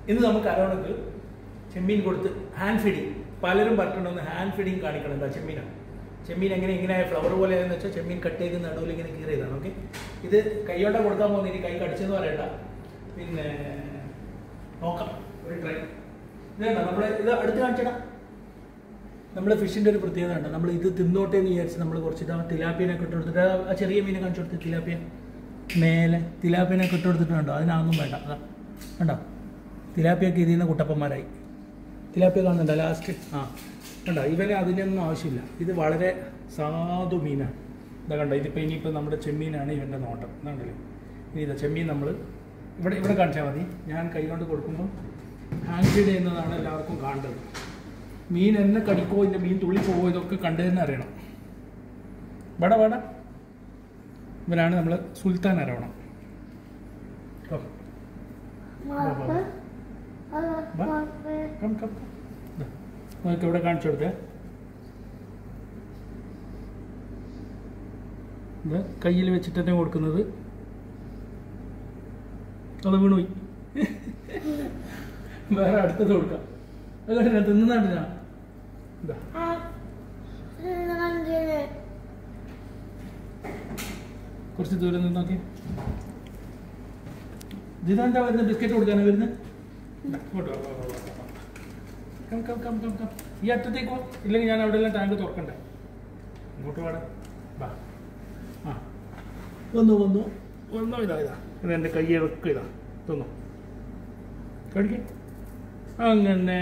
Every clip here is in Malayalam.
ഇന്ന് നമുക്ക് അരോണക്ക് ചെമ്മീൻ കൊടുത്ത് ഹാൻഡ് ഫീഡിങ് പലരും പറഞ്ഞിട്ടുണ്ടെന്ന് ഹാൻഡ് ഫീഡിങ് കാണിക്കണം എന്താ ചെമ്മീനാണ് ചെമ്മീൻ എങ്ങനെ ഇങ്ങനെ ഫ്ലവർ പോലെ എന്ന് വെച്ചാൽ ചെമ്മീൻ കട്ട് ചെയ്ത് നടുവിൽ ഇങ്ങനെ കീറിയതാണ് ഓക്കെ ഇത് കൈയോടെ കൊടുക്കാൻ പോകുന്ന ഇനി കൈ കടിച്ചെന്ന് പറയണ്ട പിന്നെ നോക്കാം ഒരു ട്രൈ ഇതേണ്ട നമ്മൾ ഇത് അടുത്ത് കാണിച്ചടാ നമ്മൾ ഫിഷിൻ്റെ ഒരു പ്രത്യേകത ഉണ്ട് നമ്മൾ ഇത് തിന്നോട്ടെ എന്ന് വിചാരിച്ച് നമ്മൾ കുറച്ച് ഇതാ തിലാപ്പിയനൊക്കെ ഇട്ട് കൊടുത്തിട്ട് ആ- ആ ചെറിയ മീനെ കാണിച്ചു കൊടുത്ത് തിലാപ്പിയ മേലെ തിലാപ്പിയനൊക്കെ ഇട്ട് കൊടുത്തിട്ടുണ്ടോ അതിനൊന്നും വേണ്ട അതാ കണ്ടോ തിലാപ്പിയൊക്കെ ഇതിൽ നിന്ന് കുട്ടപ്പന്മാരായി തിലാപ്പിയ കാണുന്നുണ്ടോ ലാസ്റ്റ് ആ കണ്ടോ ഇവന് അതിനൊന്നും ആവശ്യമില്ല ഇത് വളരെ സാധു മീനാണ് ഇതാ കണ്ടോ ഇതിപ്പോൾ ഇനിയിപ്പോൾ നമ്മുടെ ചെമ്മീനാണ് ഇവൻ്റെ നോട്ടം ഇതാണ്ടല്ലേ ഇനി ഇതാ ചെമ്മീൻ നമ്മൾ ഇവിടെ ഇവിടെ കാണിച്ചാൽ മതി ഞാൻ കൈ കൊണ്ട് കൊടുക്കുമ്പോൾ ഹാൻഡ് ഫീഡ് ചെയ്യുന്നതാണ് എല്ലാവർക്കും കാണേണ്ടത് മീൻ എന്നെ കടിക്കോ ഇതിൻ്റെ മീൻ തുള്ളി പോവോ ഇതൊക്കെ കണ്ടു തന്നെ അറിയണം വേട വേട ഇവരാണ് നമ്മൾ സുൽത്താൻ അരവണം കം കം കം നമുക്ക് ഇവിടെ കാണിച്ചു കൊടുത്തേ ഇത് കയ്യിൽ വെച്ചിട്ട് തന്നെ കൊടുക്കുന്നത് അത് വീണുപോയി വേറെ അടുത്തത് കൊടുക്കാം അത് കണ്ടില്ല തിന്നുന്നാണ്ടില്ല ഇതാ കുറച്ച് ദൂരം നിന്ന് നോക്കി ഇതെന്താ വരുന്നത് ബിസ്ക്കറ്റ് കൊടുക്കാനാ വരുന്നത് ഇതാ, ഇങ്ങോട്ട് വാ, വാ, വാ, വാ, വാ. Come come come come come ഈ അറ്റത്തേക്ക് പോ ഇല്ലെങ്കിൽ ഞാൻ അവിടെ എല്ലാം ടാങ്ക് തുറക്കണ്ടേ ഇങ്ങോട്ട് വാടാ വാ ആ വന്നു വന്നു വന്നു ഇതാ ഇതാ ഇത് എൻ്റെ കയ്യെ വെക്കുക ഇതാ തിന്നു കഴിക്കേ അങ്ങനെ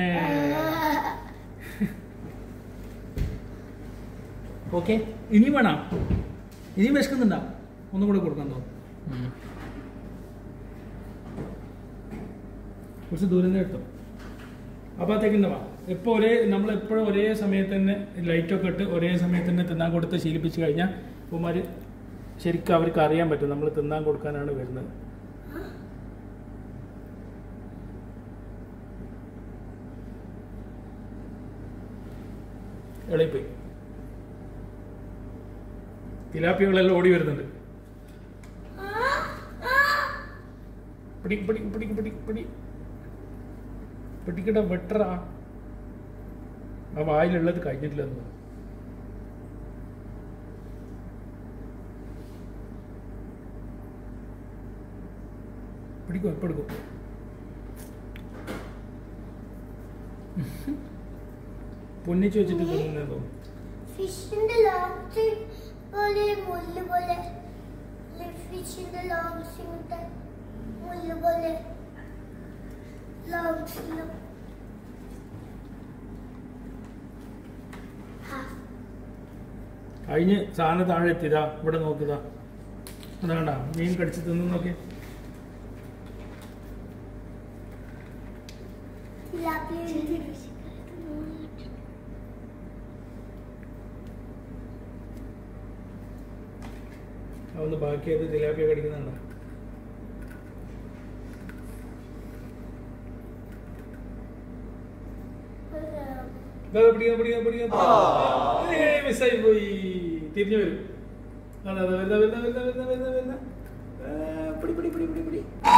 ഓക്കെ ഇനി വേണം ഇനിയും വിശക്കുന്നുണ്ടോ ഒന്നും കൂടെ കൊടുക്കാൻ തോന്നുന്നു കുറച്ച് ദൂരം നിന്ന് എടുത്തോ അപ്പോഴത്തേക്കും വാ ഇപ്പോൾ ഒരേ നമ്മൾ എപ്പോഴും ഒരേ സമയത്ത് തന്നെ ലൈറ്റൊക്കെ ഇട്ട് ഒരേ സമയത്ത് തന്നെ തിന്നാൻ കൊടുത്ത് ശീലിപ്പിച്ച് കഴിഞ്ഞാൽ ഉപ്പമാർ ശരിക്കും അവർക്ക് അറിയാൻ പറ്റും നമ്മൾ തിന്നാൻ കൊടുക്കാനാണ് വരുന്നത് എളിപ്പോയി തിലാപ്പികളെല്ലാം ഓടി വരുന്നുണ്ട് പിടി പിടി പിടി പിടി പിടി പിടിക്കട വെട്ടറാ ആ വായിലുള്ളത് കഴിഞ്ഞിട്ടില്ലെന്ന് പിടിക്കും എപ്പോൾ എടുക്കും പൊന്നിച്ച് വെച്ചിട്ട് തിന്നുന്നേ തോന്നുന്നു ഫിഷിന്റെ ലോങ്സ് പോലെ മുല്ല് പോലെ ഫിഷിന്റെ ലോങ്സ് ഇങ്ങനത്തെ മുല്ല് പോലെ ലോങ്സ് കഴിഞ്ഞ് സാധനം താഴെ എത്തിയതാ ഇവിടെ നോക്കുക അതാണ്ട മീൻ കടിച്ച് തിന്നു നോക്കി അതൊന്ന് ബാക്കിയത് തിലാപ്പിയ കടിക്കുന്നുണ്ടോ ദാ പിടിക്കാം, പിടിക്കാം, പിടിക്കാം. ഏയ്, മിസ്സായി പോയി തിരിഞ്ഞു വരും അതെ അതെ വരുന്ന വരുന്ന വരുന്ന വരുന്ന വരുന്ന വരുന്ന ആ, പിടി പിടി പിടി പിടി പിടി